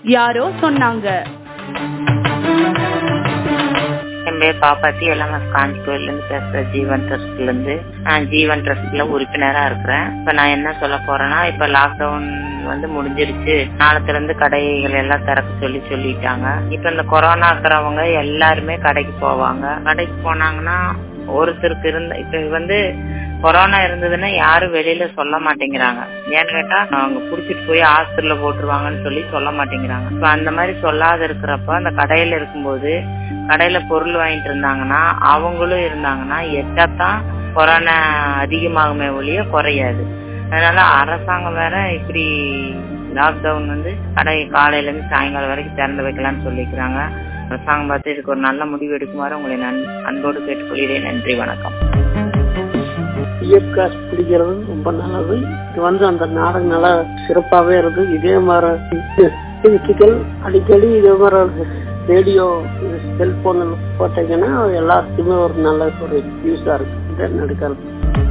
யாரோ சொன்னாங்க என் பேர் பாப்பாத்தி எல்எம்எஸ் காஞ்சிபுரம்ல இருந்து பேசுறேன் ஜீவன் ட்ரஸ்ட்ல இருந்து நான் ஜீவன் ட்ரஸ்ட்ல உறுப்பினரா இருக்கிறேன் இப்ப நான் என்ன சொல்ல போறேன்னா இப்ப லாக்டவுன் வந்து முடிஞ்சிருச்சு நாளத்துல இருந்து கடைகள் எல்லாம் திறக்க சொல்லி சொல்லிட்டாங்க இப்ப இந்த கொரோனா இருக்கிறவங்க எல்லாருமே கடைக்கு போவாங்க கடைக்கு போனாங்கன்னா ஒருத்தருக்கு இருந்த இப்ப வந்து கொரோனா இருந்ததுன்னா யாரும் வெளியில சொல்ல மாட்டேங்கிறாங்க ஏன்னு கேட்டா அவங்க புடிச்சிட்டு போய் ஹாஸ்பிட்டல்ல போட்டுருவாங்கன்னு சொல்லி சொல்ல மாட்டேங்கிறாங்க இப்ப அந்த மாதிரி சொல்லாத இருக்கிறப்ப அந்த கடையில இருக்கும்போது கடையில பொருள் வாங்கிட்டு இருந்தாங்கன்னா அவங்களும் இருந்தாங்கன்னா எட்டாத்தான் கொரோனா அதிகமாகுமே ஒழிய குறையாது அதனால அரசாங்கம் வேற இப்படி லாக்டவுன் வந்து கடை காலையில இருந்து சாயங்காலம் வரைக்கும் திறந்து வைக்கலாம்னு சொல்லிக்கிறாங்க அரசாங்கம் பார்த்து இதுக்கு ஒரு நல்ல முடிவு எடுக்குமாறு உங்களை நான் அன்போடு கேட்டுக்கொள்கிறேன் நன்றி வணக்கம் பிஎஃப் காசு பிடிக்கிறது ரொம்ப நல்லது இது வந்து அந்த நாடகம் நல்லா சிறப்பாவே இருக்கு இதே மாதிரி செய்திகள் அடிக்கடி இதே மாதிரி ரேடியோ செல்போன் போட்டீங்கன்னா எல்லாத்துக்குமே ஒரு நல்ல ஒரு யூஸா இருக்கு இதை நடக்கிறது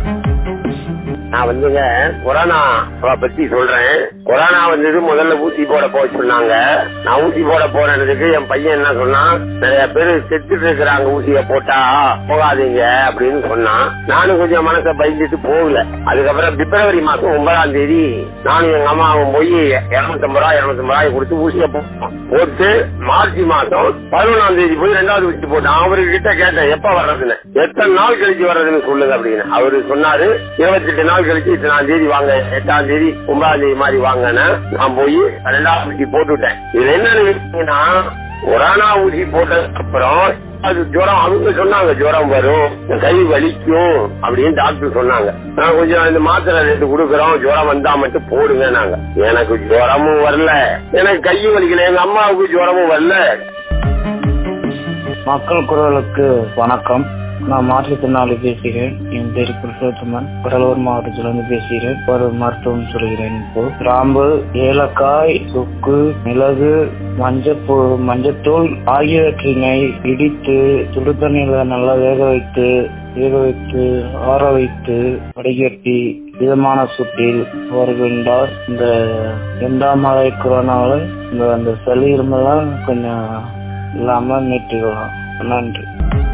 நான் வந்துங்க கொரோனா பத்தி சொல்றேன் கொரோனா வந்தது முதல்ல ஊசி போட போக சொன்னாங்க நான் ஊசி போட போனதுக்கு என் பையன் என்ன சொன்னான் நிறைய பேர் செத்துட்டு இருக்கிறாங்க ஊசிய போட்டா போகாதீங்க அப்படின்னு சொன்னான் நானும் கொஞ்சம் மனசை பயந்துட்டு போகல அதுக்கப்புறம் பிப்ரவரி மாசம் ஒன்பதாம் தேதி நானும் எங்க அம்மாவும் போய் இருநூத்தி ஐம்பது ரூபாய் இருநூத்தி ஐம்பது ரூபாய் கொடுத்து ஊசிய போட்டோம் போட்டு மார்ச் மாசம் பதினொன்றாம் தேதி போய் ரெண்டாவது ஊசி போட்டோம் அவர்கிட்ட கேட்டேன் எப்ப வர்றதுன்னு எத்தனை நாள் கழிச்சு வர்றதுன்னு சொல்லுங்க அப்படின்னு அவரு சொன்னாரு இருபத்தி எட்டு நாள் கழிச்சு இத்தனாம் தேதி வாங்க எட்டாம் தேதி ஒன்பதாம் தேதி மாதிரி வாங்கன்னு நான் போய் ரெண்டாவது ஊசி போட்டுவிட்டேன் இதுல என்னன்னு கேட்டீங்கன்னா கொரோனா ஊசி போட்டதுக்கு அப்புறம் அது ஜுரம் அவங்க சொன்னாங்க ஜுரம் வரும் கை வலிக்கும் அப்படின்னு டாக்டர் சொன்னாங்க நான் கொஞ்சம் இந்த மாத்திரை ரெண்டு கொடுக்குறோம் ஜுரம் வந்தா மட்டும் போடுங்க நாங்க எனக்கு ஜுரமும் வரல எனக்கு கை வலிக்கல எங்க அம்மாவுக்கு ஜுரமும் வரல மக்கள் குரலுக்கு வணக்கம் நான் மாற்றுத்திறனாளி பேசுகிறேன் என் பேர் புருஷோத்தமன் கடலூர் மாவட்டத்திலிருந்து பேசுகிறேன் ஒரு மருத்துவம் சொல்கிறேன் இப்போ கிராம்பு ஏலக்காய் சுக்கு மிளகு மஞ்சப்பூ மஞ்சத்தூள் ஆகியவற்றினை இடித்து சுடு தண்ணீர்ல நல்லா வேக வைத்து வேக வைத்து ஆற வைத்து வடிகட்டி இதமான சூட்டில் வருகின்றார் இந்த இரண்டாம் மழை கொரோனாவில் இந்த அந்த சளி இருமெல்லாம் கொஞ்சம் இல்லாம நீட்டிக்கலாம் நன்றி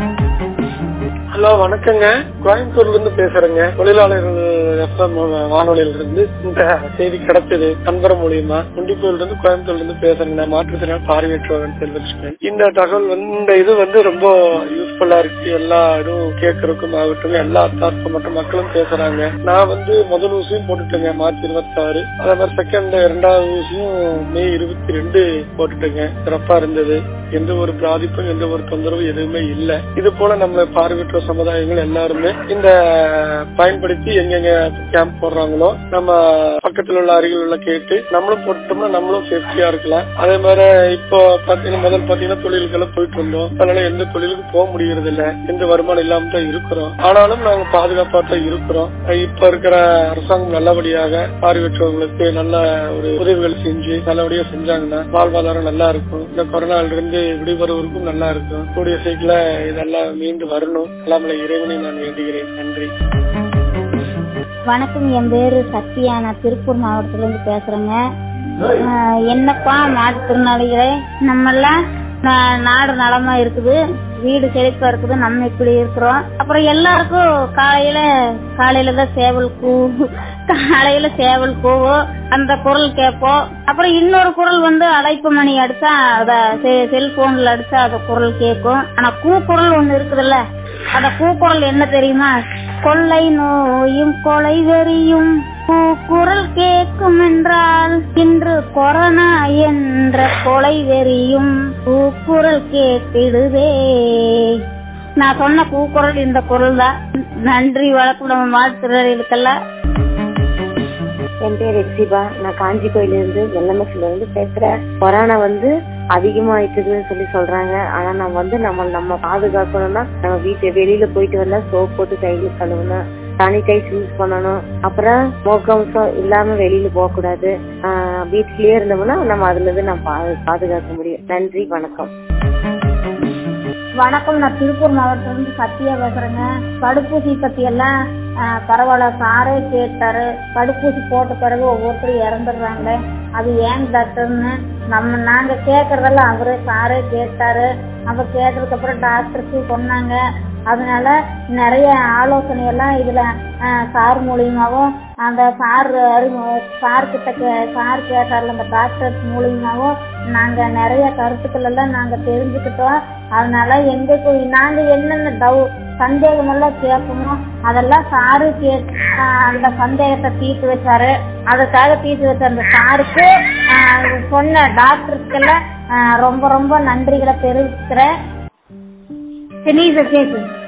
ஹலோ வணக்கங்க கோயம்புத்தூர்ல இருந்து பேசுறேங்க தொழிலாளர் எஃப்எம் வானொலியில இருந்து இந்த செய்தி கிடைச்சது நண்பர் மூலியமா குண்டிப்பூர்ல இருந்து கோயம்புத்தூர்ல இருந்து பேசுறேங்க நான் மாற்றுத்திறனாளி பார்வையற்றவன் செல்வகிருஷ்ணன் இந்த தகவல் வந்து இந்த இது வந்து ரொம்ப யூஸ்ஃபுல்லா இருக்கு எல்லா இதுவும் கேட்கறதுக்கும் ஆகட்டும் எல்லா அத்தார்த்தம் மற்றும் மக்களும் பேசுறாங்க நான் வந்து முதல் ஊசியும் போட்டுட்டேங்க மார்ச் இருபத்தி ஆறு அதே மாதிரி செகண்ட் இரண்டாவது ஊசியும் மே இருபத்தி ரெண்டு போட்டுட்டேங்க சிறப்பா இருந்தது எந்த ஒரு பாதிப்பும் எந்த ஒரு தொந்தரவும் எதுவுமே இல்ல இது போல நம்ம பார்வையற்ற சமுதாயங்கள் எல்லாருமே இந்த பயன்படுத்தி எங்கெங்க கேம்ப் போடுறாங்களோ நம்ம பக்கத்துல உள்ள அருகில் உள்ள கேட்டு நம்மளும் போட்டோம்னா நம்மளும் சேஃப்டியா இருக்கலாம் அதே மாதிரி இப்போ பாத்தீங்கன்னா முதல் பாத்தீங்கன்னா தொழில்களை போயிட்டு இருந்தோம் அதனால எந்த தொழிலுக்கு போக முடியறது இல்ல எந்த வருமானம் இல்லாம தான் இருக்கிறோம் ஆனாலும் நாங்க பாதுகாப்பா தான் இருக்கிறோம் இப்ப இருக்கிற அரசாங்கம் நல்லபடியாக பார்வையற்றவங்களுக்கு நல்ல ஒரு உதவிகள் செஞ்சு நல்லபடியா செஞ்சாங்கன்னா வாழ்வாதாரம் நல்லா இருக்கும் இந்த கொரோனால இருந்து விடுபடுவதற்கும் நல்லா இருக்கும் கூடிய சீக்கிரம் இதெல்லாம் மீண்டு வரணும் எல்லாமே இறைவனை நான் வேண்டுகிறேன் நன்றி வணக்கம் என் பேரு சத்யா நான் திருப்பூர் மாவட்டத்துல இருந்து பேசுறேங்க ஆஹ் என்னப்பா மாற்றுத்திறனாளிகளே நம்ம எல்லாம் நா- நாடு நலமா இருக்குது வீடு செழிப்பா இருக்குது நம்ம இப்படி இருக்கிறோம் அப்புறம் எல்லாருக்கும் காலையில காலையில தான் சேவல் கூ காலையில சேவல் கூவும் அந்த குரல் கேட்போம் அப்புறம் இன்னொரு குரல் வந்து அழைப்பு மணி அடிச்சா அத செல்போன்ல அடிச்சா அந்த குரல் கேட்கும் ஆனா கூ குரல் ஒண்ணு இருக்குதுல்ல அந்த கூக்குரல் என்ன தெரியுமா கொள்ளை நோயும் கொலை வெறியும் கூக்குரல் கேட்கும் என்றால் இன்று கொரோனா என்ற கொலை வெறியும் கூக்குரல் கேட்டிடுதே நான் சொன்ன கூக்குரல் இந்த குரல் தான் நன்றி வணக்கம் நம்ம மாற்றுத்திறனாளிகளுக்கெல்லாம் என் பேர் எக்ஸிபா நான் காஞ்சி கோயில இருந்து எல்எம்எஸ்ல இருந்து பேசுறேன் கொரோனா வந்து அதிகமாயிட்டுதுன்னு சொல்லி சொல்றாங்க ஆனா நம்ம வந்து நம்ம நம்ம பாதுகாக்கணும்னா நம்ம வீட்டு வெளியில போயிட்டு வந்தா சோப் போட்டு கையில கழுவணும் சானிடைஸ் யூஸ் பண்ணணும் அப்புறம் முகம்சம் இல்லாம வெளியில போக கூடாது ஆஹ் வீட்லயே இருந்தோம்னா நம்ம அதுல இருந்து நம்ம பா- பாதுகாக்க முடியும் நன்றி வணக்கம் வணக்கம் நான் திருப்பூர் மாவட்டத்துல இருந்து சத்யா பேசுறேங்க தடுப்பூசி பத்தி எல்லாம் ஆஹ் பரவாயில்ல சாரே கேட்டாரு தடுப்பூசி போட்ட பிறகு ஒவ்வொருத்தரும் இறந்துடுறாங்களே அது ஏன் டாக்டர்னு நம்ம நாங்க கேக்குறதெல்லாம் அவரே சாரே கேட்டாரு அப்ப கேட்டதுக்கு அப்புறம் டாக்டருக்கு சொன்னாங்க அதனால நிறைய ஆலோசனை எல்லாம் இதுல ஆஹ் சார் மூலியமாவும் அந்த சார் அறிமு- சார் கிட்ட கே- சார் கேட்டார்ல அந்த டாக்டர் மூலியமாவும் நாங்க நிறைய கருத்துக்கள் எல்லாம் நாங்க தெரிஞ்சுக்கிட்டோம் அதனால எங்களுக்கு நாங்க என்னென்ன டவு சந்தேகம் எல்லாம் கேட்போமோ அதெல்லாம் சாரு கே ஆஹ் அந்த சந்தேகத்தை தீர்த்து வச்சாரு அதுக்காக தீர்த்து வச்ச அந்த சாருக்கு ஆஹ் சொன்ன டாக்டருக்கெல்லாம் ஆஹ் ரொம்ப ரொம்ப நன்றிகளை தெரிவிக்கிறேன் தெனீச கேக்கு